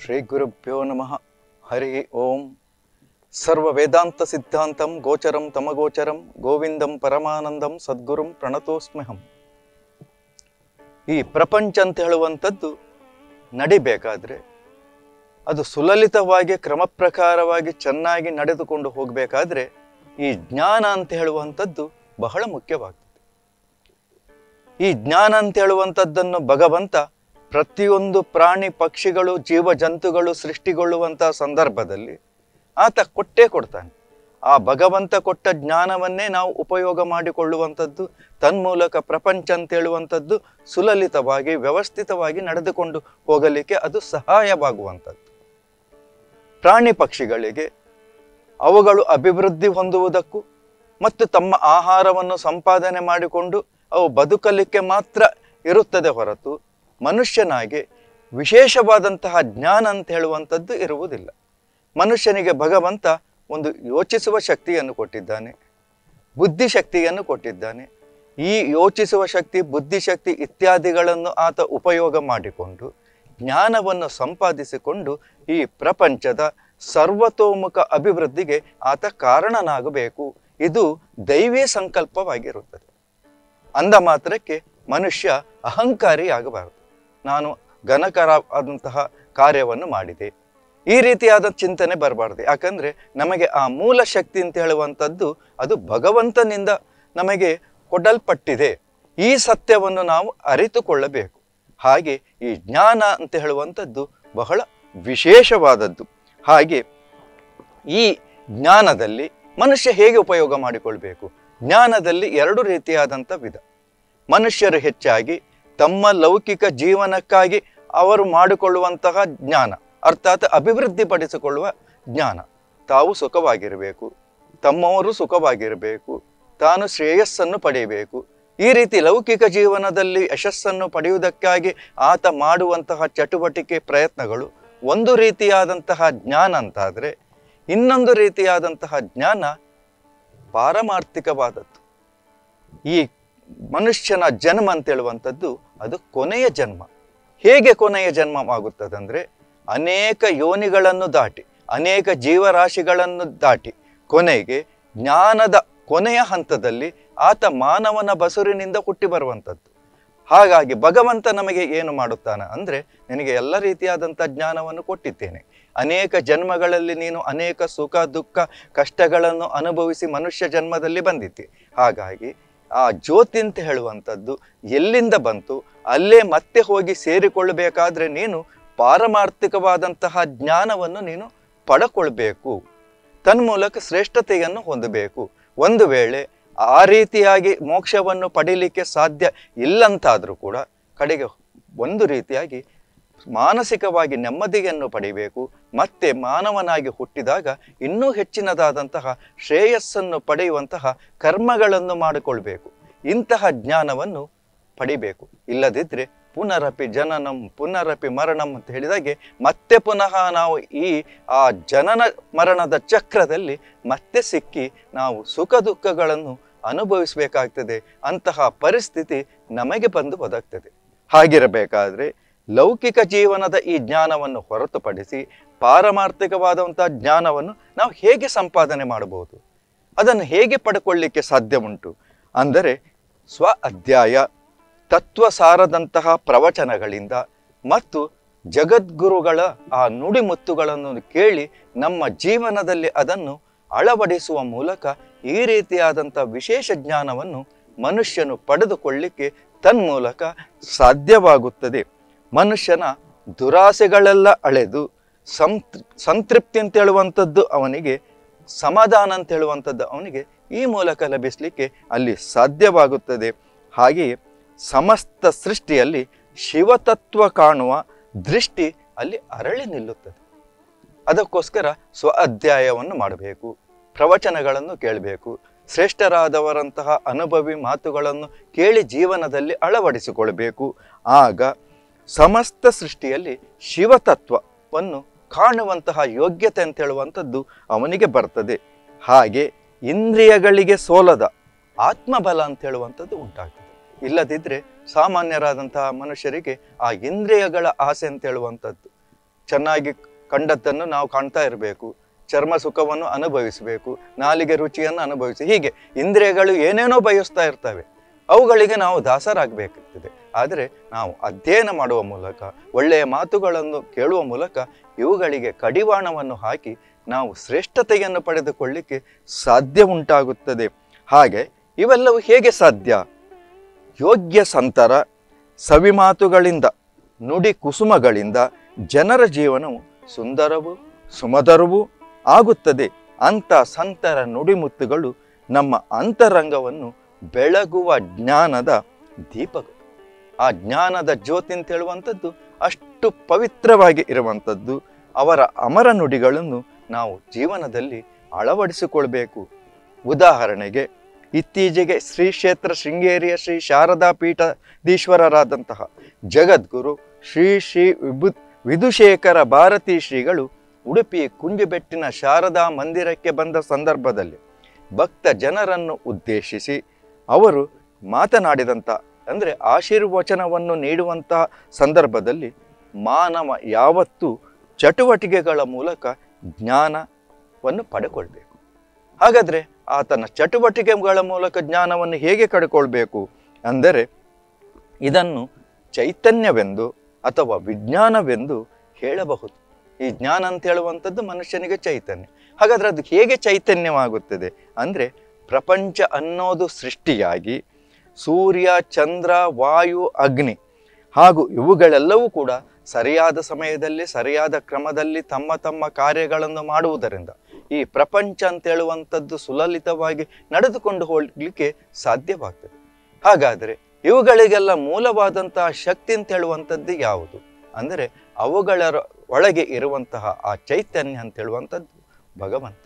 ಶ್ರೀ ಗುರುಭ್ಯೋ ನಮಃ ಹರಿ ಓಂ ಸರ್ವ ವೇದಾಂತ ಸಿದ್ಧಾಂತಂ ಗೋಚರಂ ತಮಗೋಚರಂ ಗೋವಿಂದಂ ಪರಮಾನಂದಂ ಸದ್ಗುರುಂ ಪ್ರಣತೋಸ್ಮ್ಯಹಂ ಈ ಪ್ರಪಂಚ ಅಂತ ಹೇಳುವಂಥದ್ದು ನಡಿಬೇಕಾದ್ರೆ ಅದು ಸುಲಲಿತವಾಗಿ ಕ್ರಮ ಪ್ರಕಾರವಾಗಿ ಚೆನ್ನಾಗಿ ನಡೆದುಕೊಂಡು ಹೋಗಬೇಕಾದ್ರೆ ಈ ಜ್ಞಾನ ಅಂತ ಹೇಳುವಂಥದ್ದು ಬಹಳ ಮುಖ್ಯವಾಗ್ತದೆ ಈ ಜ್ಞಾನ ಅಂತ ಹೇಳುವಂಥದ್ದನ್ನು ಭಗವಂತ ಪ್ರತಿಯೊಂದು ಪ್ರಾಣಿ ಪಕ್ಷಿಗಳು ಜೀವ ಜಂತುಗಳು ಸೃಷ್ಟಿಗೊಳ್ಳುವಂತಹ ಸಂದರ್ಭದಲ್ಲಿ ಆತ ಕೊಟ್ಟೇ ಕೊಡ್ತಾನೆ ಆ ಭಗವಂತ ಕೊಟ್ಟ ಜ್ಞಾನವನ್ನೇ ನಾವು ಉಪಯೋಗ ಮಾಡಿಕೊಳ್ಳುವಂಥದ್ದು ತನ್ಮೂಲಕ ಪ್ರಪಂಚ ಅಂತ ಹೇಳುವಂಥದ್ದು ಸುಲಲಿತವಾಗಿ ವ್ಯವಸ್ಥಿತವಾಗಿ ನಡೆದುಕೊಂಡು ಹೋಗಲಿಕ್ಕೆ ಅದು ಸಹಾಯವಾಗುವಂಥದ್ದು ಪ್ರಾಣಿ ಪಕ್ಷಿಗಳಿಗೆ ಅವುಗಳು ಅಭಿವೃದ್ಧಿ ಹೊಂದುವುದಕ್ಕೂ ಮತ್ತು ತಮ್ಮ ಆಹಾರವನ್ನು ಸಂಪಾದನೆ ಮಾಡಿಕೊಂಡು ಅವು ಬದುಕಲಿಕ್ಕೆ ಮಾತ್ರ ಇರುತ್ತದೆ ಹೊರತು ಮನುಷ್ಯನಾಗಿ ವಿಶೇಷವಾದಂತಹ ಜ್ಞಾನ ಅಂತ ಹೇಳುವಂಥದ್ದು ಇರುವುದಿಲ್ಲ ಮನುಷ್ಯನಿಗೆ ಭಗವಂತ ಒಂದು ಯೋಚಿಸುವ ಶಕ್ತಿಯನ್ನು ಕೊಟ್ಟಿದ್ದಾನೆ ಬುದ್ಧಿಶಕ್ತಿಯನ್ನು ಕೊಟ್ಟಿದ್ದಾನೆ ಈ ಯೋಚಿಸುವ ಶಕ್ತಿ ಬುದ್ಧಿಶಕ್ತಿ ಇತ್ಯಾದಿಗಳನ್ನು ಆತ ಉಪಯೋಗ ಮಾಡಿಕೊಂಡು ಜ್ಞಾನವನ್ನು ಸಂಪಾದಿಸಿಕೊಂಡು ಈ ಪ್ರಪಂಚದ ಸರ್ವತೋಮುಖ ಅಭಿವೃದ್ಧಿಗೆ ಆತ ಕಾರಣನಾಗಬೇಕು ಇದು ದೈವೀ ಸಂಕಲ್ಪವಾಗಿರುತ್ತದೆ ಅಂದ ಮಾತ್ರಕ್ಕೆ ಮನುಷ್ಯ ಅಹಂಕಾರಿಯಾಗಬಾರದು ನಾನು ಘನಕರ ಆದಂತಹ ಕಾರ್ಯವನ್ನು ಮಾಡಿದೆ ಈ ರೀತಿಯಾದ ಚಿಂತನೆ ಬರಬಾರ್ದು ಯಾಕಂದ್ರೆ ನಮಗೆ ಆ ಮೂಲ ಶಕ್ತಿ ಅಂತ ಹೇಳುವಂಥದ್ದು ಅದು ಭಗವಂತನಿಂದ ನಮಗೆ ಕೊಡಲ್ಪಟ್ಟಿದೆ ಈ ಸತ್ಯವನ್ನು ನಾವು ಅರಿತುಕೊಳ್ಳಬೇಕು ಹಾಗೆ ಈ ಜ್ಞಾನ ಅಂತ ಹೇಳುವಂಥದ್ದು ಬಹಳ ವಿಶೇಷವಾದದ್ದು ಹಾಗೆ ಈ ಜ್ಞಾನದಲ್ಲಿ ಮನುಷ್ಯ ಹೇಗೆ ಉಪಯೋಗ ಮಾಡಿಕೊಳ್ಬೇಕು ಜ್ಞಾನದಲ್ಲಿ ಎರಡು ರೀತಿಯಾದಂಥ ವಿಧ ಮನುಷ್ಯರು ಹೆಚ್ಚಾಗಿ ತಮ್ಮ ಲೌಕಿಕ ಜೀವನಕ್ಕಾಗಿ ಅವರು ಮಾಡಿಕೊಳ್ಳುವಂತಹ ಜ್ಞಾನ ಅರ್ಥಾತ್ ಅಭಿವೃದ್ಧಿಪಡಿಸಿಕೊಳ್ಳುವ ಜ್ಞಾನ ತಾವು ಸುಖವಾಗಿರಬೇಕು ತಮ್ಮವರು ಸುಖವಾಗಿರಬೇಕು ತಾನು ಶ್ರೇಯಸ್ಸನ್ನು ಪಡೆಯಬೇಕು ಈ ರೀತಿ ಲೌಕಿಕ ಜೀವನದಲ್ಲಿ ಯಶಸ್ಸನ್ನು ಪಡೆಯುವುದಕ್ಕಾಗಿ ಆತ ಮಾಡುವಂತಹ ಚಟುವಟಿಕೆ ಪ್ರಯತ್ನಗಳು ಒಂದು ರೀತಿಯಾದಂತಹ ಜ್ಞಾನ ಅಂತಾದರೆ ಇನ್ನೊಂದು ರೀತಿಯಾದಂತಹ ಜ್ಞಾನ ಪಾರಮಾರ್ಥಿಕವಾದದ್ದು ಈ ಮನುಷ್ಯನ ಜನ್ಮ ಅಂತ ಹೇಳುವಂಥದ್ದು ಅದು ಕೊನೆಯ ಜನ್ಮ ಹೇಗೆ ಕೊನೆಯ ಜನ್ಮವಾಗುತ್ತದಂದ್ರೆ ಅನೇಕ ಯೋನಿಗಳನ್ನು ದಾಟಿ ಅನೇಕ ಜೀವರಾಶಿಗಳನ್ನು ದಾಟಿ ಕೊನೆಗೆ ಜ್ಞಾನದ ಕೊನೆಯ ಹಂತದಲ್ಲಿ ಆತ ಮಾನವನ ಬಸುರಿನಿಂದ ಹುಟ್ಟಿ ಬರುವಂಥದ್ದು ಹಾಗಾಗಿ ಭಗವಂತ ನಮಗೆ ಏನು ಮಾಡುತ್ತಾನೆ ಅಂದರೆ ನಿನಗೆ ಎಲ್ಲ ರೀತಿಯಾದಂಥ ಜ್ಞಾನವನ್ನು ಕೊಟ್ಟಿದ್ದೇನೆ ಅನೇಕ ಜನ್ಮಗಳಲ್ಲಿ ನೀನು ಅನೇಕ ಸುಖ ದುಃಖ ಕಷ್ಟಗಳನ್ನು ಅನುಭವಿಸಿ ಮನುಷ್ಯ ಜನ್ಮದಲ್ಲಿ ಬಂದಿದ್ದೆ ಹಾಗಾಗಿ ಆ ಜ್ಯೋತಿ ಅಂತ ಹೇಳುವಂಥದ್ದು ಎಲ್ಲಿಂದ ಬಂತು ಅಲ್ಲೇ ಮತ್ತೆ ಹೋಗಿ ಸೇರಿಕೊಳ್ಳಬೇಕಾದ್ರೆ ನೀನು ಪಾರಮಾರ್ಥಿಕವಾದಂತಹ ಜ್ಞಾನವನ್ನು ನೀನು ಪಡಕೊಳ್ಬೇಕು ತನ್ಮೂಲಕ ಶ್ರೇಷ್ಠತೆಯನ್ನು ಹೊಂದಬೇಕು ಒಂದು ವೇಳೆ ಆ ರೀತಿಯಾಗಿ ಮೋಕ್ಷವನ್ನು ಪಡೀಲಿಕ್ಕೆ ಸಾಧ್ಯ ಇಲ್ಲಂತಾದರೂ ಕೂಡ ಕಡೆಗೆ ಒಂದು ರೀತಿಯಾಗಿ ಮಾನಸಿಕವಾಗಿ ನೆಮ್ಮದಿಯನ್ನು ಪಡಿಬೇಕು ಮತ್ತೆ ಮಾನವನಾಗಿ ಹುಟ್ಟಿದಾಗ ಇನ್ನೂ ಹೆಚ್ಚಿನದಾದಂತಹ ಶ್ರೇಯಸ್ಸನ್ನು ಪಡೆಯುವಂತಹ ಕರ್ಮಗಳನ್ನು ಮಾಡಿಕೊಳ್ಬೇಕು ಇಂತಹ ಜ್ಞಾನವನ್ನು ಪಡಿಬೇಕು ಇಲ್ಲದಿದ್ದರೆ ಪುನರಪಿ ಜನನಂ ಪುನರಪಿ ಮರಣಂ ಅಂತ ಹೇಳಿದಾಗೆ ಮತ್ತೆ ಪುನಃ ನಾವು ಈ ಆ ಜನನ ಮರಣದ ಚಕ್ರದಲ್ಲಿ ಮತ್ತೆ ಸಿಕ್ಕಿ ನಾವು ಸುಖ ದುಃಖಗಳನ್ನು ಅನುಭವಿಸಬೇಕಾಗ್ತದೆ ಅಂತಹ ಪರಿಸ್ಥಿತಿ ನಮಗೆ ಬಂದು ಒದಗ್ತದೆ ಹಾಗಿರಬೇಕಾದ್ರೆ ಲೌಕಿಕ ಜೀವನದ ಈ ಜ್ಞಾನವನ್ನು ಹೊರತುಪಡಿಸಿ ಪಾರಮಾರ್ಥಿಕವಾದಂತಹ ಜ್ಞಾನವನ್ನು ನಾವು ಹೇಗೆ ಸಂಪಾದನೆ ಮಾಡಬಹುದು ಅದನ್ನು ಹೇಗೆ ಪಡ್ಕೊಳ್ಳಿಕ್ಕೆ ಸಾಧ್ಯ ಉಂಟು ಅಂದರೆ ಸ್ವ ಅಧ್ಯಾಯ ತತ್ವಸಾರದಂತಹ ಪ್ರವಚನಗಳಿಂದ ಮತ್ತು ಜಗದ್ಗುರುಗಳ ಆ ನುಡಿಮುತ್ತುಗಳನ್ನು ಕೇಳಿ ನಮ್ಮ ಜೀವನದಲ್ಲಿ ಅದನ್ನು ಅಳವಡಿಸುವ ಮೂಲಕ ಈ ರೀತಿಯಾದಂಥ ವಿಶೇಷ ಜ್ಞಾನವನ್ನು ಮನುಷ್ಯನು ಪಡೆದುಕೊಳ್ಳಿಕ್ಕೆ ತನ್ಮೂಲಕ ಸಾಧ್ಯವಾಗುತ್ತದೆ ಮನುಷ್ಯನ ದುರಾಸೆಗಳೆಲ್ಲ ಅಳೆದು ಸಂತ್ ಸಂತೃಪ್ತಿ ಅಂತ ಹೇಳುವಂಥದ್ದು ಅವನಿಗೆ ಸಮಾಧಾನ ಅಂತ ಹೇಳುವಂಥದ್ದು ಅವನಿಗೆ ಈ ಮೂಲಕ ಲಭಿಸಲಿಕ್ಕೆ ಅಲ್ಲಿ ಸಾಧ್ಯವಾಗುತ್ತದೆ ಹಾಗೆಯೇ ಸಮಸ್ತ ಸೃಷ್ಟಿಯಲ್ಲಿ ಶಿವತತ್ವ ಕಾಣುವ ದೃಷ್ಟಿ ಅಲ್ಲಿ ಅರಳಿ ನಿಲ್ಲುತ್ತದೆ ಅದಕ್ಕೋಸ್ಕರ ಸ್ವ ಅಧ್ಯಾಯವನ್ನು ಮಾಡಬೇಕು ಪ್ರವಚನಗಳನ್ನು ಕೇಳಬೇಕು ಶ್ರೇಷ್ಠರಾದವರಂತಹ ಅನುಭವಿ ಮಾತುಗಳನ್ನು ಕೇಳಿ ಜೀವನದಲ್ಲಿ ಅಳವಡಿಸಿಕೊಳ್ಬೇಕು ಆಗ ಸಮಸ್ತ ಸೃಷ್ಟಿಯಲ್ಲಿ ಶಿವತತ್ವವನ್ನು ಕಾಣುವಂತಹ ಯೋಗ್ಯತೆ ಅಂತ ಹೇಳುವಂಥದ್ದು ಅವನಿಗೆ ಬರ್ತದೆ ಹಾಗೆ ಇಂದ್ರಿಯಗಳಿಗೆ ಸೋಲದ ಆತ್ಮಬಲ ಅಂತ ಹೇಳುವಂಥದ್ದು ಉಂಟಾಗ್ತದೆ ಇಲ್ಲದಿದ್ದರೆ ಸಾಮಾನ್ಯರಾದಂತಹ ಮನುಷ್ಯರಿಗೆ ಆ ಇಂದ್ರಿಯಗಳ ಆಸೆ ಅಂತ ಹೇಳುವಂಥದ್ದು ಚೆನ್ನಾಗಿ ಕಂಡದ್ದನ್ನು ನಾವು ಕಾಣ್ತಾ ಇರಬೇಕು ಚರ್ಮ ಸುಖವನ್ನು ಅನುಭವಿಸಬೇಕು ನಾಲಿಗೆ ರುಚಿಯನ್ನು ಅನುಭವಿಸಿ ಹೀಗೆ ಇಂದ್ರಿಯಗಳು ಏನೇನೋ ಬಯಸ್ತಾ ಇರ್ತವೆ ಅವುಗಳಿಗೆ ನಾವು ದಾಸರಾಗಬೇಕಾಗ್ತದೆ ಆದರೆ ನಾವು ಅಧ್ಯಯನ ಮಾಡುವ ಮೂಲಕ ಒಳ್ಳೆಯ ಮಾತುಗಳನ್ನು ಕೇಳುವ ಮೂಲಕ ಇವುಗಳಿಗೆ ಕಡಿವಾಣವನ್ನು ಹಾಕಿ ನಾವು ಶ್ರೇಷ್ಠತೆಯನ್ನು ಪಡೆದುಕೊಳ್ಳಿಕ್ಕೆ ಸಾಧ್ಯ ಉಂಟಾಗುತ್ತದೆ ಹಾಗೆ ಇವೆಲ್ಲವೂ ಹೇಗೆ ಸಾಧ್ಯ ಯೋಗ್ಯ ಸಂತರ ಸವಿಮಾತುಗಳಿಂದ ನುಡಿ ಕುಸುಮಗಳಿಂದ ಜನರ ಜೀವನವು ಸುಂದರವೂ ಸುಮಧುರವೂ ಆಗುತ್ತದೆ ಅಂಥ ಸಂತರ ನುಡಿಮುತ್ತುಗಳು ನಮ್ಮ ಅಂತರಂಗವನ್ನು ಬೆಳಗುವ ಜ್ಞಾನದ ದೀಪಗಳು ಆ ಜ್ಞಾನದ ಜ್ಯೋತಿ ಅಂತ ಹೇಳುವಂಥದ್ದು ಅಷ್ಟು ಪವಿತ್ರವಾಗಿ ಇರುವಂಥದ್ದು ಅವರ ಅಮರ ನುಡಿಗಳನ್ನು ನಾವು ಜೀವನದಲ್ಲಿ ಅಳವಡಿಸಿಕೊಳ್ಬೇಕು ಉದಾಹರಣೆಗೆ ಇತ್ತೀಚೆಗೆ ಶ್ರೀ ಕ್ಷೇತ್ರ ಶೃಂಗೇರಿಯ ಶ್ರೀ ಶಾರದಾ ಪೀಠಾಧೀಶ್ವರರಾದಂತಹ ಜಗದ್ಗುರು ಶ್ರೀ ಶ್ರೀ ವಿಭು ವಿಧುಶೇಖರ ಭಾರತೀ ಶ್ರೀಗಳು ಉಡುಪಿ ಕುಂಜುಬೆಟ್ಟಿನ ಶಾರದಾ ಮಂದಿರಕ್ಕೆ ಬಂದ ಸಂದರ್ಭದಲ್ಲಿ ಭಕ್ತ ಜನರನ್ನು ಉದ್ದೇಶಿಸಿ ಅವರು ಮಾತನಾಡಿದಂಥ ಅಂದರೆ ಆಶೀರ್ವಚನವನ್ನು ನೀಡುವಂತಹ ಸಂದರ್ಭದಲ್ಲಿ ಮಾನವ ಯಾವತ್ತೂ ಚಟುವಟಿಕೆಗಳ ಮೂಲಕ ಜ್ಞಾನವನ್ನು ಪಡೆಕೊಳ್ಬೇಕು ಹಾಗಾದರೆ ಆತನ ಚಟುವಟಿಕೆಗಳ ಮೂಲಕ ಜ್ಞಾನವನ್ನು ಹೇಗೆ ಕಡ್ಕೊಳ್ಬೇಕು ಅಂದರೆ ಇದನ್ನು ಚೈತನ್ಯವೆಂದು ಅಥವಾ ವಿಜ್ಞಾನವೆಂದು ಹೇಳಬಹುದು ಈ ಜ್ಞಾನ ಅಂತ ಹೇಳುವಂಥದ್ದು ಮನುಷ್ಯನಿಗೆ ಚೈತನ್ಯ ಹಾಗಾದ್ರೆ ಅದು ಹೇಗೆ ಚೈತನ್ಯವಾಗುತ್ತದೆ ಅಂದರೆ ಪ್ರಪಂಚ ಅನ್ನೋದು ಸೃಷ್ಟಿಯಾಗಿ ಸೂರ್ಯ ಚಂದ್ರ ವಾಯು ಅಗ್ನಿ ಹಾಗೂ ಇವುಗಳೆಲ್ಲವೂ ಕೂಡ ಸರಿಯಾದ ಸಮಯದಲ್ಲಿ ಸರಿಯಾದ ಕ್ರಮದಲ್ಲಿ ತಮ್ಮ ತಮ್ಮ ಕಾರ್ಯಗಳನ್ನು ಮಾಡುವುದರಿಂದ ಈ ಪ್ರಪಂಚ ಅಂತ ಹೇಳುವಂಥದ್ದು ಸುಲಲಿತವಾಗಿ ನಡೆದುಕೊಂಡು ಹೋಗಲಿಕ್ಕೆ ಸಾಧ್ಯವಾಗ್ತದೆ ಹಾಗಾದರೆ ಇವುಗಳಿಗೆಲ್ಲ ಮೂಲವಾದಂತಹ ಶಕ್ತಿ ಅಂತ ಹೇಳುವಂಥದ್ದು ಯಾವುದು ಅಂದರೆ ಅವುಗಳ ಒಳಗೆ ಇರುವಂತಹ ಆ ಚೈತನ್ಯ ಅಂತ ಹೇಳುವಂಥದ್ದು ಭಗವಂತ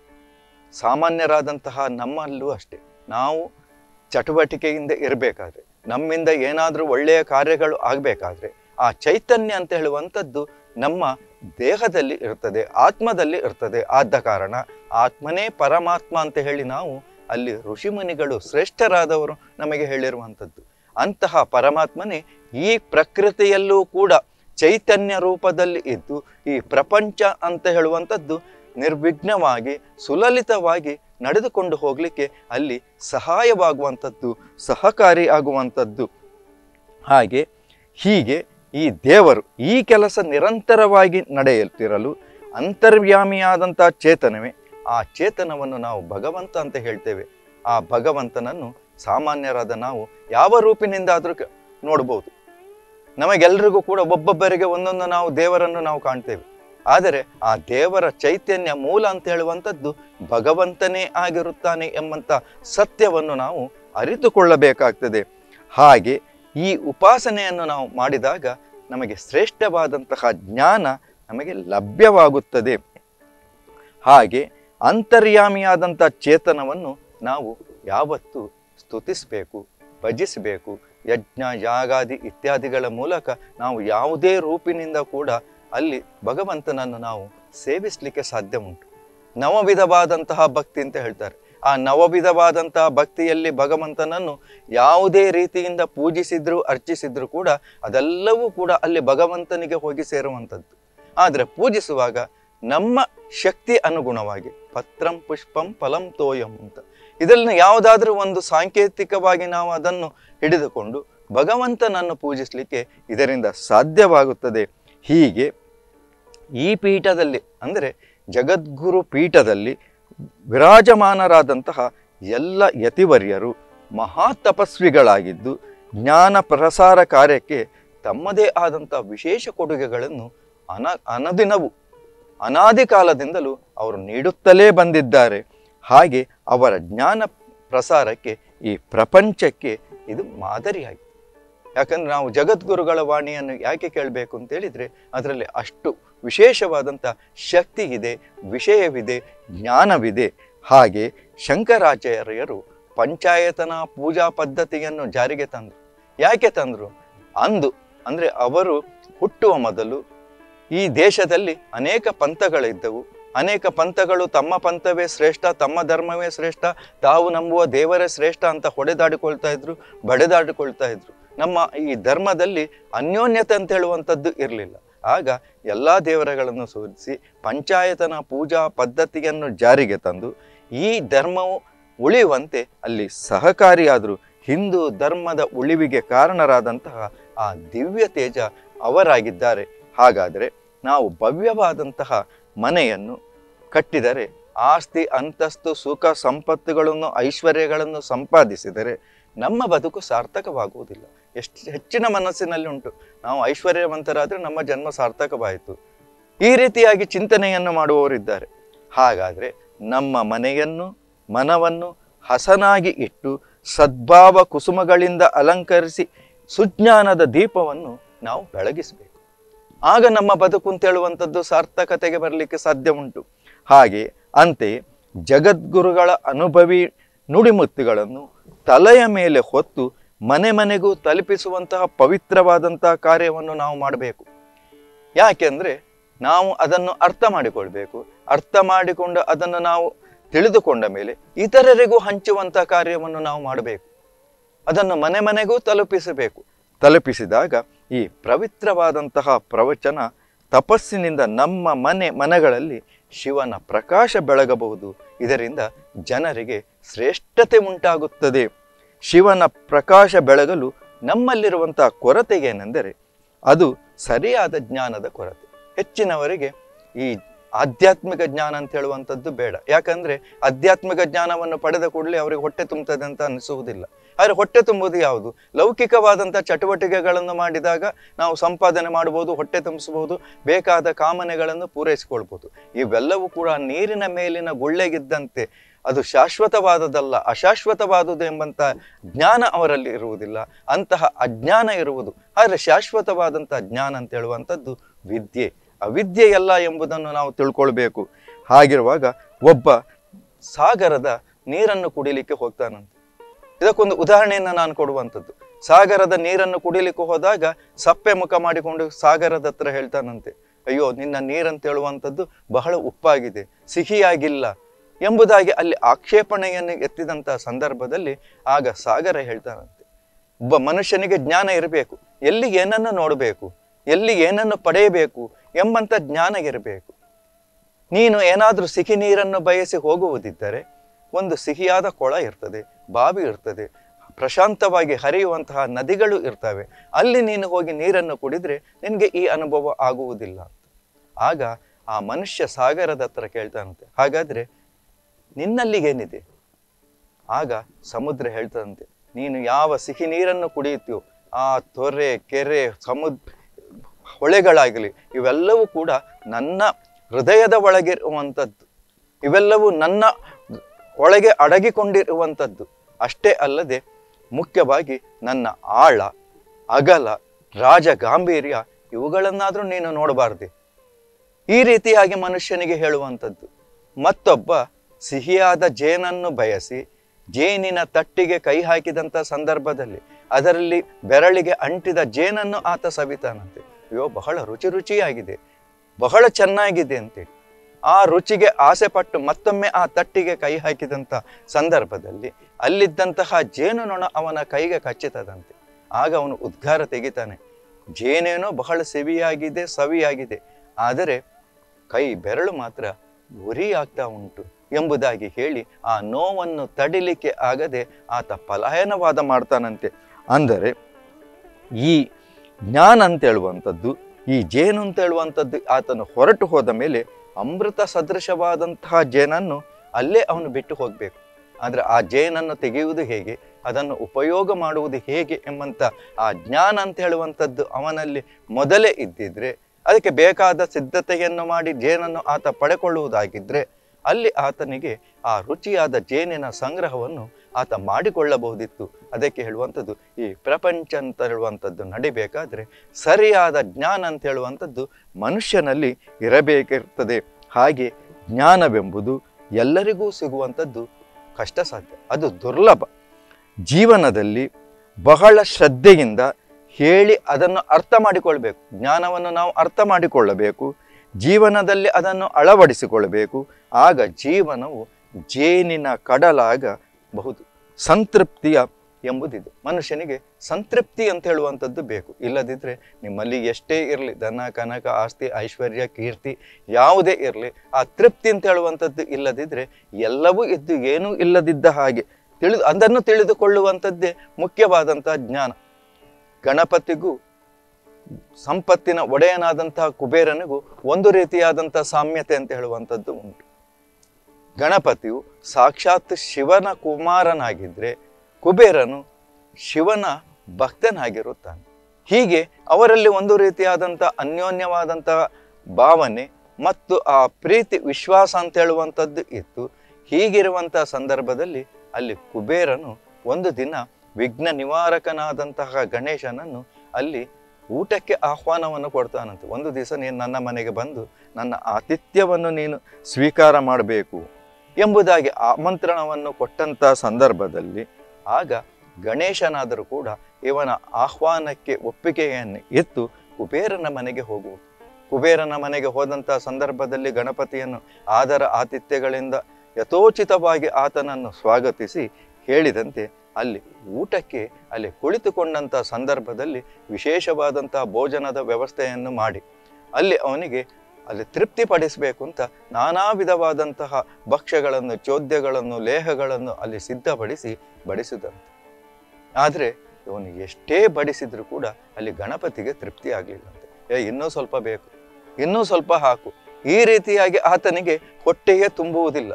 ಸಾಮಾನ್ಯರಾದಂತಹ ನಮ್ಮಲ್ಲೂ ಅಷ್ಟೇ ನಾವು ಚಟುವಟಿಕೆಯಿಂದ ಇರಬೇಕಾದ್ರೆ ನಮ್ಮಿಂದ ಏನಾದರೂ ಒಳ್ಳೆಯ ಕಾರ್ಯಗಳು ಆಗಬೇಕಾದ್ರೆ ಆ ಚೈತನ್ಯ ಅಂತ ಹೇಳುವಂಥದ್ದು ನಮ್ಮ ದೇಹದಲ್ಲಿ ಇರ್ತದೆ ಆತ್ಮದಲ್ಲಿ ಇರ್ತದೆ ಆದ ಕಾರಣ ಆತ್ಮನೇ ಪರಮಾತ್ಮ ಅಂತ ಹೇಳಿ ನಾವು ಅಲ್ಲಿ ಋಷಿಮುನಿಗಳು ಶ್ರೇಷ್ಠರಾದವರು ನಮಗೆ ಹೇಳಿರುವಂಥದ್ದು ಅಂತಹ ಪರಮಾತ್ಮನೇ ಈ ಪ್ರಕೃತಿಯಲ್ಲೂ ಕೂಡ ಚೈತನ್ಯ ರೂಪದಲ್ಲಿ ಇದ್ದು ಈ ಪ್ರಪಂಚ ಅಂತ ಹೇಳುವಂಥದ್ದು ನಿರ್ವಿಘ್ನವಾಗಿ ಸುಲಲಿತವಾಗಿ ನಡೆದುಕೊಂಡು ಹೋಗಲಿಕ್ಕೆ ಅಲ್ಲಿ ಸಹಾಯವಾಗುವಂಥದ್ದು ಸಹಕಾರಿ ಆಗುವಂಥದ್ದು ಹಾಗೆ ಹೀಗೆ ಈ ದೇವರು ಈ ಕೆಲಸ ನಿರಂತರವಾಗಿ ನಡೆಯುತ್ತಿರಲು ಅಂತರ್ಯಾಮಿಯಾದಂಥ ಚೇತನವೇ ಆ ಚೇತನವನ್ನು ನಾವು ಭಗವಂತ ಅಂತ ಹೇಳ್ತೇವೆ ಆ ಭಗವಂತನನ್ನು ಸಾಮಾನ್ಯರಾದ ನಾವು ಯಾವ ರೂಪಿನಿಂದಾದರೂ ಕ- ನೋಡ್ಬೋದು ನಮಗೆಲ್ಲರಿಗೂ ಕೂಡ ಒಬ್ಬೊಬ್ಬರಿಗೆ ಒಂದೊಂದು ನಾವು ದೇವರನ್ನು ನಾವು ಕಾಣ್ತೇವೆ ಆದರೆ ಆ ದೇವರ ಚೈತನ್ಯ ಮೂಲ ಅಂತ ಹೇಳುವಂಥದ್ದು ಭಗವಂತನೇ ಆಗಿರುತ್ತಾನೆ ಎಂಬಂಥ ಸತ್ಯವನ್ನು ನಾವು ಅರಿತುಕೊಳ್ಳಬೇಕಾಗ್ತದೆ ಹಾಗೆ ಈ ಉಪಾಸನೆಯನ್ನು ನಾವು ಮಾಡಿದಾಗ ನಮಗೆ ಶ್ರೇಷ್ಠವಾದಂತಹ ಜ್ಞಾನ ನಮಗೆ ಲಭ್ಯವಾಗುತ್ತದೆ ಹಾಗೆ ಅಂತರ್ಯಾಮಿಯಾದಂಥ ಚೇತನವನ್ನು ನಾವು ಯಾವತ್ತೂ ಸ್ತುತಿಸಬೇಕು ಭಜಿಸಬೇಕು ಯಜ್ಞ ಯಾಗಾದಿ ಇತ್ಯಾದಿಗಳ ಮೂಲಕ ನಾವು ಯಾವುದೇ ರೂಪಿನಿಂದ ಕೂಡ ಅಲ್ಲಿ ಭಗವಂತನನ್ನು ನಾವು ಸೇವಿಸಲಿಕ್ಕೆ ಸಾಧ್ಯ ಉಂಟು ನವವಿಧವಾದಂತಹ ಭಕ್ತಿ ಅಂತ ಹೇಳ್ತಾರೆ ಆ ನವವಿಧವಾದಂತಹ ಭಕ್ತಿಯಲ್ಲಿ ಭಗವಂತನನ್ನು ಯಾವುದೇ ರೀತಿಯಿಂದ ಪೂಜಿಸಿದ್ರು ಅರ್ಚಿಸಿದ್ರು ಕೂಡ ಅದೆಲ್ಲವೂ ಕೂಡ ಅಲ್ಲಿ ಭಗವಂತನಿಗೆ ಹೋಗಿ ಸೇರುವಂಥದ್ದು ಆದರೆ ಪೂಜಿಸುವಾಗ ನಮ್ಮ ಶಕ್ತಿ ಅನುಗುಣವಾಗಿ ಪತ್ರಂ ಪುಷ್ಪಂ ಫಲಂ ತೋಯಂ ಅಂತ ಇದನ್ನು ಯಾವುದಾದ್ರೂ ಒಂದು ಸಾಂಕೇತಿಕವಾಗಿ ನಾವು ಅದನ್ನು ಹಿಡಿದುಕೊಂಡು ಭಗವಂತನನ್ನು ಪೂಜಿಸಲಿಕ್ಕೆ ಇದರಿಂದ ಸಾಧ್ಯವಾಗುತ್ತದೆ ಹೀಗೆ ಈ ಪೀಠದಲ್ಲಿ ಅಂದರೆ ಜಗದ್ಗುರು ಪೀಠದಲ್ಲಿ ವಿರಾಜಮಾನರಾದಂತಹ ಎಲ್ಲ ಯತಿವರ್ಯರು ಮಹಾ ತಪಸ್ವಿಗಳಾಗಿದ್ದು ಜ್ಞಾನ ಪ್ರಸಾರ ಕಾರ್ಯಕ್ಕೆ ತಮ್ಮದೇ ಆದಂಥ ವಿಶೇಷ ಕೊಡುಗೆಗಳನ್ನು ಅನ ಅನದಿನವು ಅನಾದಿ ಕಾಲದಿಂದಲೂ ಅವರು ನೀಡುತ್ತಲೇ ಬಂದಿದ್ದಾರೆ ಹಾಗೆ ಅವರ ಜ್ಞಾನ ಪ್ರಸಾರಕ್ಕೆ ಈ ಪ್ರಪಂಚಕ್ಕೆ ಇದು ಮಾದರಿಯಾಗಿದೆ ಯಾಕಂದ್ರೆ ನಾವು ಜಗದ್ಗುರುಗಳ ವಾಣಿಯನ್ನು ಯಾಕೆ ಕೇಳಬೇಕು ಅಂತ ಹೇಳಿದ್ರೆ ಅದರಲ್ಲಿ ಅಷ್ಟು ವಿಶೇಷವಾದಂಥ ಶಕ್ತಿ ಇದೆ ವಿಷಯವಿದೆ ಜ್ಞಾನವಿದೆ ಹಾಗೆ ಶಂಕರಾಚಾರ್ಯರು ಪಂಚಾಯತನ ಪೂಜಾ ಪದ್ಧತಿಯನ್ನು ಜಾರಿಗೆ ತಂದರು ಯಾಕೆ ತಂದರು ಅಂದು ಅಂದರೆ ಅವರು ಹುಟ್ಟುವ ಮೊದಲು ಈ ದೇಶದಲ್ಲಿ ಅನೇಕ ಪಂಥಗಳಿದ್ದವು ಅನೇಕ ಪಂಥಗಳು ತಮ್ಮ ಪಂಥವೇ ಶ್ರೇಷ್ಠ ತಮ್ಮ ಧರ್ಮವೇ ಶ್ರೇಷ್ಠ ತಾವು ನಂಬುವ ದೇವರೇ ಶ್ರೇಷ್ಠ ಅಂತ ಹೊಡೆದಾಡಿಕೊಳ್ತಾ ಇದ್ರು ಬಡೆದಾಡಿಕೊಳ್ತಾ ಇದ್ರು ನಮ್ಮ ಈ ಧರ್ಮದಲ್ಲಿ ಅನ್ಯೋನ್ಯತೆ ಅಂತ ಹೇಳುವಂಥದ್ದು ಇರಲಿಲ್ಲ ಆಗ ಎಲ್ಲ ದೇವರುಗಳನ್ನು ಸೋಲಿಸಿ ಪಂಚಾಯತನ ಪೂಜಾ ಪದ್ಧತಿಯನ್ನು ಜಾರಿಗೆ ತಂದು ಈ ಧರ್ಮವು ಉಳಿಯುವಂತೆ ಅಲ್ಲಿ ಸಹಕಾರಿಯಾದರು ಹಿಂದೂ ಧರ್ಮದ ಉಳಿವಿಗೆ ಕಾರಣರಾದಂತಹ ಆ ದಿವ್ಯ ತೇಜ ಅವರಾಗಿದ್ದಾರೆ ಹಾಗಾದರೆ ನಾವು ಭವ್ಯವಾದಂತಹ ಮನೆಯನ್ನು ಕಟ್ಟಿದರೆ ಆಸ್ತಿ ಅಂತಸ್ತು ಸುಖ ಸಂಪತ್ತುಗಳನ್ನು ಐಶ್ವರ್ಯಗಳನ್ನು ಸಂಪಾದಿಸಿದರೆ ನಮ್ಮ ಬದುಕು ಸಾರ್ಥಕವಾಗುವುದಿಲ್ಲ ಎಷ್ಟು ಹೆಚ್ಚಿನ ಮನಸ್ಸಿನಲ್ಲಿ ಉಂಟು ನಾವು ಐಶ್ವರ್ಯವಂತರಾದರೆ ನಮ್ಮ ಜನ್ಮ ಸಾರ್ಥಕವಾಯಿತು ಈ ರೀತಿಯಾಗಿ ಚಿಂತನೆಯನ್ನು ಮಾಡುವವರಿದ್ದಾರೆ ಹಾಗಾದರೆ ನಮ್ಮ ಮನೆಯನ್ನು ಮನವನ್ನು ಹಸನಾಗಿ ಇಟ್ಟು ಸದ್ಭಾವ ಕುಸುಮಗಳಿಂದ ಅಲಂಕರಿಸಿ ಸುಜ್ಞಾನದ ದೀಪವನ್ನು ನಾವು ಬೆಳಗಿಸಬೇಕು ಆಗ ನಮ್ಮ ಬದುಕು ಅಂತ ಹೇಳುವಂಥದ್ದು ಸಾರ್ಥಕತೆಗೆ ಬರಲಿಕ್ಕೆ ಸಾಧ್ಯ ಉಂಟು ಹಾಗೆ ಅಂತೆಯೇ ಜಗದ್ಗುರುಗಳ ಅನುಭವಿ ನುಡಿಮುತ್ತುಗಳನ್ನು ತಲೆಯ ಮೇಲೆ ಹೊತ್ತು ಮನೆ ಮನೆಗೂ ತಲುಪಿಸುವಂತಹ ಪವಿತ್ರವಾದಂತಹ ಕಾರ್ಯವನ್ನು ನಾವು ಮಾಡಬೇಕು ಯಾಕೆಂದ್ರೆ ನಾವು ಅದನ್ನು ಅರ್ಥ ಮಾಡಿಕೊಳ್ಬೇಕು ಅರ್ಥ ಮಾಡಿಕೊಂಡು ಅದನ್ನು ನಾವು ತಿಳಿದುಕೊಂಡ ಮೇಲೆ ಇತರರಿಗೂ ಹಂಚುವಂತಹ ಕಾರ್ಯವನ್ನು ನಾವು ಮಾಡಬೇಕು ಅದನ್ನು ಮನೆ ಮನೆಗೂ ತಲುಪಿಸಬೇಕು ತಲುಪಿಸಿದಾಗ ಈ ಪವಿತ್ರವಾದಂತಹ ಪ್ರವಚನ ತಪಸ್ಸಿನಿಂದ ನಮ್ಮ ಮನೆ ಮನೆಗಳಲ್ಲಿ ಶಿವನ ಪ್ರಕಾಶ ಬೆಳಗಬಹುದು ಇದರಿಂದ ಜನರಿಗೆ ಶ್ರೇಷ್ಠತೆ ಉಂಟಾಗುತ್ತದೆ ಶಿವನ ಪ್ರಕಾಶ ಬೆಳಗಲು ನಮ್ಮಲ್ಲಿರುವಂತಹ ಕೊರತೆ ಏನೆಂದರೆ ಅದು ಸರಿಯಾದ ಜ್ಞಾನದ ಕೊರತೆ ಹೆಚ್ಚಿನವರಿಗೆ ಈ ಆಧ್ಯಾತ್ಮಿಕ ಜ್ಞಾನ ಅಂತ ಹೇಳುವಂಥದ್ದು ಬೇಡ ಯಾಕಂದ್ರೆ ಆಧ್ಯಾತ್ಮಿಕ ಜ್ಞಾನವನ್ನು ಪಡೆದ ಕೂಡಲೇ ಅವರಿಗೆ ಹೊಟ್ಟೆ ತುಂಬುತ್ತದೆ ಅಂತ ಅನಿಸುವುದಿಲ್ಲ ಆದರೆ ಹೊಟ್ಟೆ ತುಂಬುವುದು ಯಾವುದು ಲೌಕಿಕವಾದಂಥ ಚಟುವಟಿಕೆಗಳನ್ನು ಮಾಡಿದಾಗ ನಾವು ಸಂಪಾದನೆ ಮಾಡಬಹುದು ಹೊಟ್ಟೆ ತುಂಬಿಸಬಹುದು ಬೇಕಾದ ಕಾಮನೆಗಳನ್ನು ಪೂರೈಸಿಕೊಳ್ಬೋದು ಇವೆಲ್ಲವೂ ಕೂಡ ನೀರಿನ ಮೇಲಿನ ಗುಳ್ಳೆಗಿದ್ದಂತೆ ಅದು ಶಾಶ್ವತವಾದದಲ್ಲ ಅಶಾಶ್ವತವಾದುದು ಎಂಬಂತ ಜ್ಞಾನ ಅವರಲ್ಲಿ ಇರುವುದಿಲ್ಲ ಅಂತಹ ಅಜ್ಞಾನ ಇರುವುದು ಆದರೆ ಶಾಶ್ವತವಾದಂಥ ಜ್ಞಾನ ಅಂತ ಹೇಳುವಂಥದ್ದು ವಿದ್ಯೆ ಅವಿದ್ಯೆಯಲ್ಲ ಎಂಬುದನ್ನು ನಾವು ತಿಳ್ಕೊಳ್ಬೇಕು ಹಾಗಿರುವಾಗ ಒಬ್ಬ ಸಾಗರದ ನೀರನ್ನು ಕುಡಿಲಿಕ್ಕೆ ಹೋಗ್ತಾನಂತೆ ಇದಕ್ಕೊಂದು ಉದಾಹರಣೆಯನ್ನು ನಾನು ಕೊಡುವಂಥದ್ದು ಸಾಗರದ ನೀರನ್ನು ಕುಡಿಲಿಕ್ಕೆ ಹೋದಾಗ ಸಪ್ಪೆ ಮುಖ ಮಾಡಿಕೊಂಡು ಸಾಗರದ ಹತ್ರ ಹೇಳ್ತಾನಂತೆ ಅಯ್ಯೋ ನಿನ್ನ ನೀರಂತ ಹೇಳುವಂಥದ್ದು ಬಹಳ ಉಪ್ಪಾಗಿದೆ ಸಿಹಿಯಾಗಿಲ್ಲ ಎಂಬುದಾಗಿ ಅಲ್ಲಿ ಆಕ್ಷೇಪಣೆಯನ್ನು ಎತ್ತಿದಂತಹ ಸಂದರ್ಭದಲ್ಲಿ ಆಗ ಸಾಗರ ಹೇಳ್ತಾನಂತೆ ಒಬ್ಬ ಮನುಷ್ಯನಿಗೆ ಜ್ಞಾನ ಇರಬೇಕು ಎಲ್ಲಿ ಏನನ್ನು ನೋಡಬೇಕು ಎಲ್ಲಿ ಏನನ್ನು ಪಡೆಯಬೇಕು ಎಂಬಂತ ಜ್ಞಾನ ಇರಬೇಕು ನೀನು ಏನಾದರೂ ಸಿಹಿ ನೀರನ್ನು ಬಯಸಿ ಹೋಗುವುದಿದ್ದರೆ ಒಂದು ಸಿಹಿಯಾದ ಕೊಳ ಇರ್ತದೆ ಬಾವಿ ಇರ್ತದೆ ಪ್ರಶಾಂತವಾಗಿ ಹರಿಯುವಂತಹ ನದಿಗಳು ಇರ್ತವೆ ಅಲ್ಲಿ ನೀನು ಹೋಗಿ ನೀರನ್ನು ಕುಡಿದ್ರೆ ನಿನಗೆ ಈ ಅನುಭವ ಆಗುವುದಿಲ್ಲ ಅಂತ ಆಗ ಆ ಮನುಷ್ಯ ಸಾಗರದ ಹತ್ರ ಕೇಳ್ತಾನಂತೆ ಹಾಗಾದ್ರೆ ನಿನ್ನಲ್ಲಿ ಏನಿದೆ ಆಗ ಸಮುದ್ರ ಹೇಳ್ತದಂತೆ ನೀನು ಯಾವ ಸಿಹಿ ನೀರನ್ನು ಕುಡಿಯುತ್ತೀಯೋ ಆ ತೊರೆ ಕೆರೆ ಸಮುದ್ರ ಹೊಳೆಗಳಾಗಲಿ ಇವೆಲ್ಲವೂ ಕೂಡ ನನ್ನ ಹೃದಯದ ಒಳಗಿರುವಂಥದ್ದು ಇವೆಲ್ಲವೂ ನನ್ನ ಒಳಗೆ ಅಡಗಿಕೊಂಡಿರುವಂಥದ್ದು ಅಷ್ಟೇ ಅಲ್ಲದೆ ಮುಖ್ಯವಾಗಿ ನನ್ನ ಆಳ ಅಗಲ ರಾಜ ಗಾಂಭೀರ್ಯ ಇವುಗಳನ್ನಾದರೂ ನೀನು ನೋಡಬಾರ್ದೆ ಈ ರೀತಿಯಾಗಿ ಮನುಷ್ಯನಿಗೆ ಹೇಳುವಂಥದ್ದು ಮತ್ತೊಬ್ಬ ಸಿಹಿಯಾದ ಜೇನನ್ನು ಬಯಸಿ ಜೇನಿನ ತಟ್ಟಿಗೆ ಕೈ ಹಾಕಿದಂಥ ಸಂದರ್ಭದಲ್ಲಿ ಅದರಲ್ಲಿ ಬೆರಳಿಗೆ ಅಂಟಿದ ಜೇನನ್ನು ಆತ ಸವಿತಾನಂತೆ ಅಯ್ಯೋ ಬಹಳ ರುಚಿ ರುಚಿಯಾಗಿದೆ ಬಹಳ ಚೆನ್ನಾಗಿದೆ ಅಂತೇಳಿ ಆ ರುಚಿಗೆ ಆಸೆ ಪಟ್ಟು ಮತ್ತೊಮ್ಮೆ ಆ ತಟ್ಟಿಗೆ ಕೈ ಹಾಕಿದಂಥ ಸಂದರ್ಭದಲ್ಲಿ ಅಲ್ಲಿದ್ದಂತಹ ಜೇನುನೊಣ ಅವನ ಕೈಗೆ ಕಚ್ಚಿತದಂತೆ ಆಗ ಅವನು ಉದ್ಗಾರ ತೆಗಿತಾನೆ ಜೇನೇನೋ ಬಹಳ ಸವಿಯಾಗಿದೆ ಸವಿಯಾಗಿದೆ ಆದರೆ ಕೈ ಬೆರಳು ಮಾತ್ರ ಉರಿ ಆಗ್ತಾ ಉಂಟು ಎಂಬುದಾಗಿ ಹೇಳಿ ಆ ನೋವನ್ನು ತಡಿಲಿಕ್ಕೆ ಆಗದೆ ಆತ ಪಲಾಯನವಾದ ಮಾಡ್ತಾನಂತೆ ಅಂದರೆ ಈ ಜ್ಞಾನ ಅಂತ ಹೇಳುವಂಥದ್ದು ಈ ಜೇನು ಅಂತ ಹೇಳುವಂಥದ್ದು ಆತನು ಹೊರಟು ಹೋದ ಮೇಲೆ ಅಮೃತ ಸದೃಶವಾದಂತಹ ಜೇನನ್ನು ಅಲ್ಲೇ ಅವನು ಬಿಟ್ಟು ಹೋಗಬೇಕು ಆದರೆ ಆ ಜೇನನ್ನು ತೆಗೆಯುವುದು ಹೇಗೆ ಅದನ್ನು ಉಪಯೋಗ ಮಾಡುವುದು ಹೇಗೆ ಎಂಬಂತ ಆ ಜ್ಞಾನ ಅಂತ ಹೇಳುವಂಥದ್ದು ಅವನಲ್ಲಿ ಮೊದಲೇ ಇದ್ದಿದ್ರೆ ಅದಕ್ಕೆ ಬೇಕಾದ ಸಿದ್ಧತೆಯನ್ನು ಮಾಡಿ ಜೇನನ್ನು ಆತ ಪಡೆಕೊಳ್ಳುವುದಾಗಿದ್ರೆ ಅಲ್ಲಿ ಆತನಿಗೆ ಆ ರುಚಿಯಾದ ಜೇನಿನ ಸಂಗ್ರಹವನ್ನು ಆತ ಮಾಡಿಕೊಳ್ಳಬಹುದಿತ್ತು ಅದಕ್ಕೆ ಹೇಳುವಂಥದ್ದು ಈ ಪ್ರಪಂಚ ಅಂತ ಹೇಳುವಂಥದ್ದು ನಡಿಬೇಕಾದ್ರೆ ಸರಿಯಾದ ಜ್ಞಾನ ಅಂತ ಹೇಳುವಂಥದ್ದು ಮನುಷ್ಯನಲ್ಲಿ ಇರಬೇಕಿರ್ತದೆ ಹಾಗೆ ಜ್ಞಾನವೆಂಬುದು ಎಲ್ಲರಿಗೂ ಸಿಗುವಂಥದ್ದು ಕಷ್ಟ ಸಾಧ್ಯ ಅದು ದುರ್ಲಭ ಜೀವನದಲ್ಲಿ ಬಹಳ ಶ್ರದ್ಧೆಯಿಂದ ಹೇಳಿ ಅದನ್ನು ಅರ್ಥ ಮಾಡಿಕೊಳ್ಬೇಕು ಜ್ಞಾನವನ್ನು ನಾವು ಅರ್ಥ ಮಾಡಿಕೊಳ್ಳಬೇಕು ಜೀವನದಲ್ಲಿ ಅದನ್ನು ಅಳವಡಿಸಿಕೊಳ್ಳಬೇಕು ಆಗ ಜೀವನವು ಜೇನಿನ ಕಡಲಾಗಬಹುದು ಸಂತೃಪ್ತಿಯ ಎಂಬುದಿದೆ ಮನುಷ್ಯನಿಗೆ ಸಂತೃಪ್ತಿ ಅಂತ ಹೇಳುವಂಥದ್ದು ಬೇಕು ಇಲ್ಲದಿದ್ದರೆ ನಿಮ್ಮಲ್ಲಿ ಎಷ್ಟೇ ಇರಲಿ ಧನ ಕನಕ ಆಸ್ತಿ ಐಶ್ವರ್ಯ ಕೀರ್ತಿ ಯಾವುದೇ ಇರಲಿ ಆ ತೃಪ್ತಿ ಅಂತ ಹೇಳುವಂಥದ್ದು ಇಲ್ಲದಿದ್ದರೆ ಎಲ್ಲವೂ ಇದ್ದು ಏನೂ ಇಲ್ಲದಿದ್ದ ಹಾಗೆ ತಿಳಿದು ಅದನ್ನು ತಿಳಿದುಕೊಳ್ಳುವಂಥದ್ದೇ ಮುಖ್ಯವಾದಂತಹ ಜ್ಞಾನ ಗಣಪತಿಗೂ ಸಂಪತ್ತಿನ ಒಡೆಯನಾದಂತಹ ಕುಬೇರನಿಗೂ ಒಂದು ರೀತಿಯಾದಂತಹ ಸಾಮ್ಯತೆ ಅಂತ ಹೇಳುವಂಥದ್ದು ಉಂಟು ಗಣಪತಿಯು ಸಾಕ್ಷಾತ್ ಶಿವನ ಕುಮಾರನಾಗಿದ್ದರೆ ಕುಬೇರನು ಶಿವನ ಭಕ್ತನಾಗಿರುತ್ತಾನೆ ಹೀಗೆ ಅವರಲ್ಲಿ ಒಂದು ರೀತಿಯಾದಂಥ ಅನ್ಯೋನ್ಯವಾದಂತಹ ಭಾವನೆ ಮತ್ತು ಆ ಪ್ರೀತಿ ವಿಶ್ವಾಸ ಅಂತ ಹೇಳುವಂಥದ್ದು ಇತ್ತು ಹೀಗಿರುವಂತಹ ಸಂದರ್ಭದಲ್ಲಿ ಅಲ್ಲಿ ಕುಬೇರನು ಒಂದು ದಿನ ವಿಘ್ನ ನಿವಾರಕನಾದಂತಹ ಗಣೇಶನನ್ನು ಅಲ್ಲಿ ಊಟಕ್ಕೆ ಆಹ್ವಾನವನ್ನು ಕೊಡ್ತಾನಂತೆ ಒಂದು ದಿವಸ ನೀನು ನನ್ನ ಮನೆಗೆ ಬಂದು ನನ್ನ ಆತಿಥ್ಯವನ್ನು ನೀನು ಸ್ವೀಕಾರ ಮಾಡಬೇಕು ಎಂಬುದಾಗಿ ಆಮಂತ್ರಣವನ್ನು ಕೊಟ್ಟಂಥ ಸಂದರ್ಭದಲ್ಲಿ ಆಗ ಗಣೇಶನಾದರೂ ಕೂಡ ಇವನ ಆಹ್ವಾನಕ್ಕೆ ಒಪ್ಪಿಗೆಯನ್ನು ಎತ್ತು ಕುಬೇರನ ಮನೆಗೆ ಹೋಗುವುದು ಕುಬೇರನ ಮನೆಗೆ ಹೋದಂಥ ಸಂದರ್ಭದಲ್ಲಿ ಗಣಪತಿಯನ್ನು ಆದರ ಆತಿಥ್ಯಗಳಿಂದ ಯಥೋಚಿತವಾಗಿ ಆತನನ್ನು ಸ್ವಾಗತಿಸಿ ಹೇಳಿದಂತೆ ಅಲ್ಲಿ ಊಟಕ್ಕೆ ಅಲ್ಲಿ ಕುಳಿತುಕೊಂಡಂಥ ಸಂದರ್ಭದಲ್ಲಿ ವಿಶೇಷವಾದಂತಹ ಭೋಜನದ ವ್ಯವಸ್ಥೆಯನ್ನು ಮಾಡಿ ಅಲ್ಲಿ ಅವನಿಗೆ ಅಲ್ಲಿ ತೃಪ್ತಿಪಡಿಸಬೇಕು ಅಂತ ನಾನಾ ವಿಧವಾದಂತಹ ಭಕ್ಷ್ಯಗಳನ್ನು ಚೋದ್ಯಗಳನ್ನು ಲೇಹಗಳನ್ನು ಅಲ್ಲಿ ಸಿದ್ಧಪಡಿಸಿ ಬಡಿಸಿದಂತೆ ಆದರೆ ಇವನು ಎಷ್ಟೇ ಬಡಿಸಿದ್ರು ಕೂಡ ಅಲ್ಲಿ ಗಣಪತಿಗೆ ತೃಪ್ತಿ ಆಗಲಿಲ್ಲಂತೆ ಏ ಇನ್ನೂ ಸ್ವಲ್ಪ ಬೇಕು ಇನ್ನೂ ಸ್ವಲ್ಪ ಹಾಕು ಈ ರೀತಿಯಾಗಿ ಆತನಿಗೆ ಹೊಟ್ಟೆಯೇ ತುಂಬುವುದಿಲ್ಲ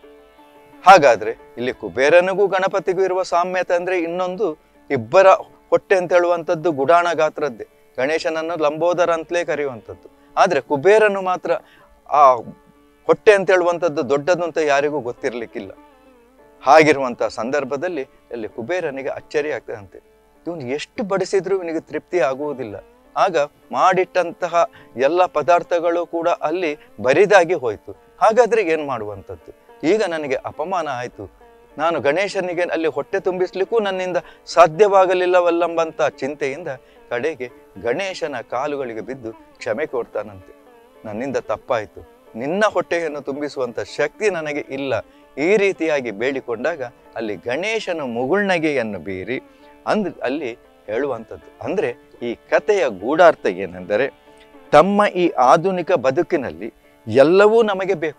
ಹಾಗಾದ್ರೆ ಇಲ್ಲಿ ಕುಬೇರನಿಗೂ ಗಣಪತಿಗೂ ಇರುವ ಸಾಮ್ಯತೆ ಅಂದ್ರೆ ಇನ್ನೊಂದು ಇಬ್ಬರ ಹೊಟ್ಟೆ ಅಂತ ಹೇಳುವಂಥದ್ದು ಗುಡಾಣ ಗಾತ್ರದ್ದೇ ಗಣೇಶನನ್ನು ಲಂಬೋದರ ಅಂತಲೇ ಕರೆಯುವಂಥದ್ದು ಆದ್ರೆ ಕುಬೇರನು ಮಾತ್ರ ಆ ಹೊಟ್ಟೆ ಅಂತ ಹೇಳುವಂಥದ್ದು ದೊಡ್ಡದು ಅಂತ ಯಾರಿಗೂ ಗೊತ್ತಿರ್ಲಿಕ್ಕಿಲ್ಲ ಹಾಗಿರುವಂಥ ಸಂದರ್ಭದಲ್ಲಿ ಅಲ್ಲಿ ಕುಬೇರನಿಗೆ ಅಚ್ಚರಿ ಆಗ್ತದಂತೆ ಇವನು ಎಷ್ಟು ಬಡಿಸಿದ್ರೂ ಇವನಿಗೆ ತೃಪ್ತಿ ಆಗುವುದಿಲ್ಲ ಆಗ ಮಾಡಿಟ್ಟಂತಹ ಎಲ್ಲ ಪದಾರ್ಥಗಳು ಕೂಡ ಅಲ್ಲಿ ಬರಿದಾಗಿ ಹೋಯ್ತು ಹಾಗಾದ್ರೆ ಏನು ಮಾಡುವಂಥದ್ದು ಈಗ ನನಗೆ ಅಪಮಾನ ಆಯಿತು ನಾನು ಗಣೇಶನಿಗೆ ಅಲ್ಲಿ ಹೊಟ್ಟೆ ತುಂಬಿಸ್ಲಿಕ್ಕೂ ನನ್ನಿಂದ ಸಾಧ್ಯವಾಗಲಿಲ್ಲವಲ್ಲಂಬಂತ ಚಿಂತೆಯಿಂದ ಕಡೆಗೆ ಗಣೇಶನ ಕಾಲುಗಳಿಗೆ ಬಿದ್ದು ಕ್ಷಮೆ ಕೊಡ್ತಾನಂತೆ ನನ್ನಿಂದ ತಪ್ಪಾಯಿತು ನಿನ್ನ ಹೊಟ್ಟೆಯನ್ನು ತುಂಬಿಸುವಂಥ ಶಕ್ತಿ ನನಗೆ ಇಲ್ಲ ಈ ರೀತಿಯಾಗಿ ಬೇಡಿಕೊಂಡಾಗ ಅಲ್ಲಿ ಗಣೇಶನ ಮುಗುಳ್ನಗೆಯನ್ನು ಬೀರಿ ಅಂದ್ ಅಲ್ಲಿ ಹೇಳುವಂಥದ್ದು ಅಂದರೆ ಈ ಕಥೆಯ ಗೂಢಾರ್ಥ ಏನೆಂದರೆ ತಮ್ಮ ಈ ಆಧುನಿಕ ಬದುಕಿನಲ್ಲಿ ಎಲ್ಲವೂ ನಮಗೆ ಬೇಕು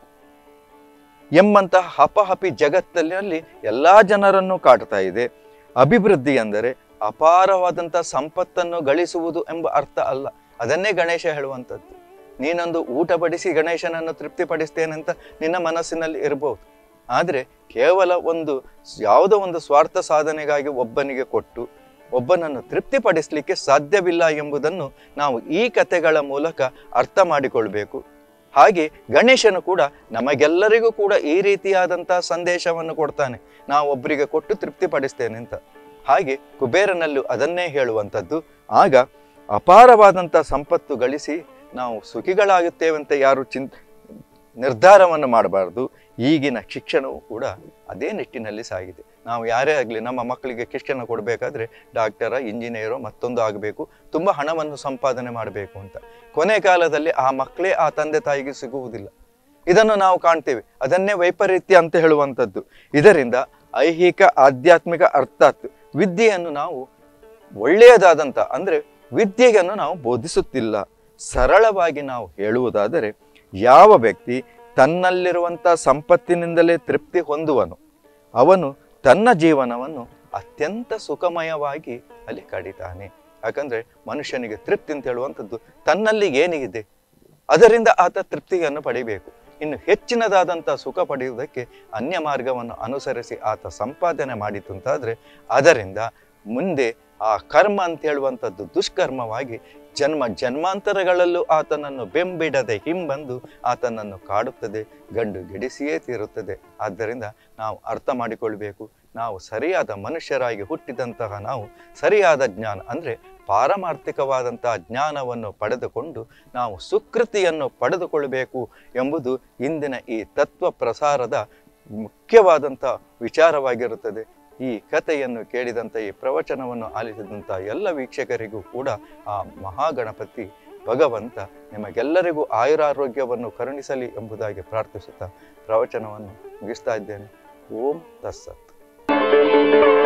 ಎಂಬಂತಹ ಹಪಹಪಿ ಜಗತ್ತಿನಲ್ಲಿ ಎಲ್ಲ ಜನರನ್ನು ಕಾಡ್ತಾ ಇದೆ ಅಭಿವೃದ್ಧಿ ಅಂದರೆ ಅಪಾರವಾದಂಥ ಸಂಪತ್ತನ್ನು ಗಳಿಸುವುದು ಎಂಬ ಅರ್ಥ ಅಲ್ಲ ಅದನ್ನೇ ಗಣೇಶ ಹೇಳುವಂಥದ್ದು ನೀನೊಂದು ಊಟ ಬಡಿಸಿ ಗಣೇಶನನ್ನು ತೃಪ್ತಿಪಡಿಸ್ತೇನೆ ಅಂತ ನಿನ್ನ ಮನಸ್ಸಿನಲ್ಲಿ ಇರಬಹುದು ಆದರೆ ಕೇವಲ ಒಂದು ಯಾವುದೋ ಒಂದು ಸ್ವಾರ್ಥ ಸಾಧನೆಗಾಗಿ ಒಬ್ಬನಿಗೆ ಕೊಟ್ಟು ಒಬ್ಬನನ್ನು ತೃಪ್ತಿಪಡಿಸಲಿಕ್ಕೆ ಸಾಧ್ಯವಿಲ್ಲ ಎಂಬುದನ್ನು ನಾವು ಈ ಕಥೆಗಳ ಮೂಲಕ ಅರ್ಥ ಮಾಡಿಕೊಳ್ಬೇಕು ಹಾಗೆ ಗಣೇಶನು ಕೂಡ ನಮಗೆಲ್ಲರಿಗೂ ಕೂಡ ಈ ರೀತಿಯಾದಂತಹ ಸಂದೇಶವನ್ನು ಕೊಡ್ತಾನೆ ನಾವು ಒಬ್ಬರಿಗೆ ಕೊಟ್ಟು ತೃಪ್ತಿಪಡಿಸ್ತೇನೆ ಅಂತ ಹಾಗೆ ಕುಬೇರನಲ್ಲೂ ಅದನ್ನೇ ಹೇಳುವಂಥದ್ದು ಆಗ ಅಪಾರವಾದಂಥ ಸಂಪತ್ತು ಗಳಿಸಿ ನಾವು ಸುಖಿಗಳಾಗುತ್ತೇವೆ ಅಂತ ಯಾರು ಚಿಂತ ನಿರ್ಧಾರವನ್ನು ಮಾಡಬಾರ್ದು ಈಗಿನ ಶಿಕ್ಷಣವು ಕೂಡ ಅದೇ ನಿಟ್ಟಿನಲ್ಲಿ ಸಾಗಿದೆ ನಾವು ಯಾರೇ ಆಗಲಿ ನಮ್ಮ ಮಕ್ಕಳಿಗೆ ಶಿಕ್ಷಣ ಕೊಡಬೇಕಾದ್ರೆ ಡಾಕ್ಟರ ಇಂಜಿನಿಯರೋ ಮತ್ತೊಂದು ಆಗಬೇಕು ತುಂಬ ಹಣವನ್ನು ಸಂಪಾದನೆ ಮಾಡಬೇಕು ಅಂತ ಕೊನೆ ಕಾಲದಲ್ಲಿ ಆ ಮಕ್ಕಳೇ ಆ ತಂದೆ ತಾಯಿಗೆ ಸಿಗುವುದಿಲ್ಲ ಇದನ್ನು ನಾವು ಕಾಣ್ತೇವೆ ಅದನ್ನೇ ವೈಪರೀತ್ಯ ಅಂತ ಹೇಳುವಂಥದ್ದು ಇದರಿಂದ ಐಹಿಕ ಆಧ್ಯಾತ್ಮಿಕ ಅರ್ಥಾತ್ ವಿದ್ಯೆಯನ್ನು ನಾವು ಒಳ್ಳೆಯದಾದಂಥ ಅಂದರೆ ವಿದ್ಯೆಯನ್ನು ನಾವು ಬೋಧಿಸುತ್ತಿಲ್ಲ ಸರಳವಾಗಿ ನಾವು ಹೇಳುವುದಾದರೆ ಯಾವ ವ್ಯಕ್ತಿ ತನ್ನಲ್ಲಿರುವಂಥ ಸಂಪತ್ತಿನಿಂದಲೇ ತೃಪ್ತಿ ಹೊಂದುವನು ಅವನು ತನ್ನ ಜೀವನವನ್ನು ಅತ್ಯಂತ ಸುಖಮಯವಾಗಿ ಅಲ್ಲಿ ಕಡಿತಾನೆ ಯಾಕಂದ್ರೆ ಮನುಷ್ಯನಿಗೆ ತೃಪ್ತಿ ಅಂತ ಹೇಳುವಂಥದ್ದು ತನ್ನಲ್ಲಿ ಏನಿದೆ ಅದರಿಂದ ಆತ ತೃಪ್ತಿಯನ್ನು ಪಡಿಬೇಕು ಇನ್ನು ಹೆಚ್ಚಿನದಾದಂಥ ಸುಖ ಪಡೆಯುವುದಕ್ಕೆ ಅನ್ಯ ಮಾರ್ಗವನ್ನು ಅನುಸರಿಸಿ ಆತ ಸಂಪಾದನೆ ಮಾಡಿತು ಅಂತಾದರೆ ಅದರಿಂದ ಮುಂದೆ ಆ ಕರ್ಮ ಅಂತ ಹೇಳುವಂಥದ್ದು ದುಷ್ಕರ್ಮವಾಗಿ ಜನ್ಮ ಜನ್ಮಾಂತರಗಳಲ್ಲೂ ಆತನನ್ನು ಬೆಂಬಿಡದೆ ಹಿಂಬಂದು ಆತನನ್ನು ಕಾಡುತ್ತದೆ ಗಂಡು ಗೆಡಿಸಿಯೇ ತೀರುತ್ತದೆ ಆದ್ದರಿಂದ ನಾವು ಅರ್ಥ ಮಾಡಿಕೊಳ್ಬೇಕು ನಾವು ಸರಿಯಾದ ಮನುಷ್ಯರಾಗಿ ಹುಟ್ಟಿದಂತಹ ನಾವು ಸರಿಯಾದ ಜ್ಞಾನ ಅಂದರೆ ಪಾರಮಾರ್ಥಿಕವಾದಂತಹ ಜ್ಞಾನವನ್ನು ಪಡೆದುಕೊಂಡು ನಾವು ಸುಕೃತಿಯನ್ನು ಪಡೆದುಕೊಳ್ಳಬೇಕು ಎಂಬುದು ಇಂದಿನ ಈ ತತ್ವ ಪ್ರಸಾರದ ಮುಖ್ಯವಾದಂಥ ವಿಚಾರವಾಗಿರುತ್ತದೆ ಈ ಕಥೆಯನ್ನು ಕೇಳಿದಂಥ ಈ ಪ್ರವಚನವನ್ನು ಆಲಿಸಿದಂಥ ಎಲ್ಲ ವೀಕ್ಷಕರಿಗೂ ಕೂಡ ಆ ಮಹಾಗಣಪತಿ ಭಗವಂತ ನಿಮಗೆಲ್ಲರಿಗೂ ಆಯುರಾರೋಗ್ಯವನ್ನು ಕರುಣಿಸಲಿ ಎಂಬುದಾಗಿ ಪ್ರಾರ್ಥಿಸುತ್ತಾ ಪ್ರವಚನವನ್ನು ಮುಗಿಸ್ತಾ ಇದ್ದೇನೆ ಓಂ ತತ್ಸತ್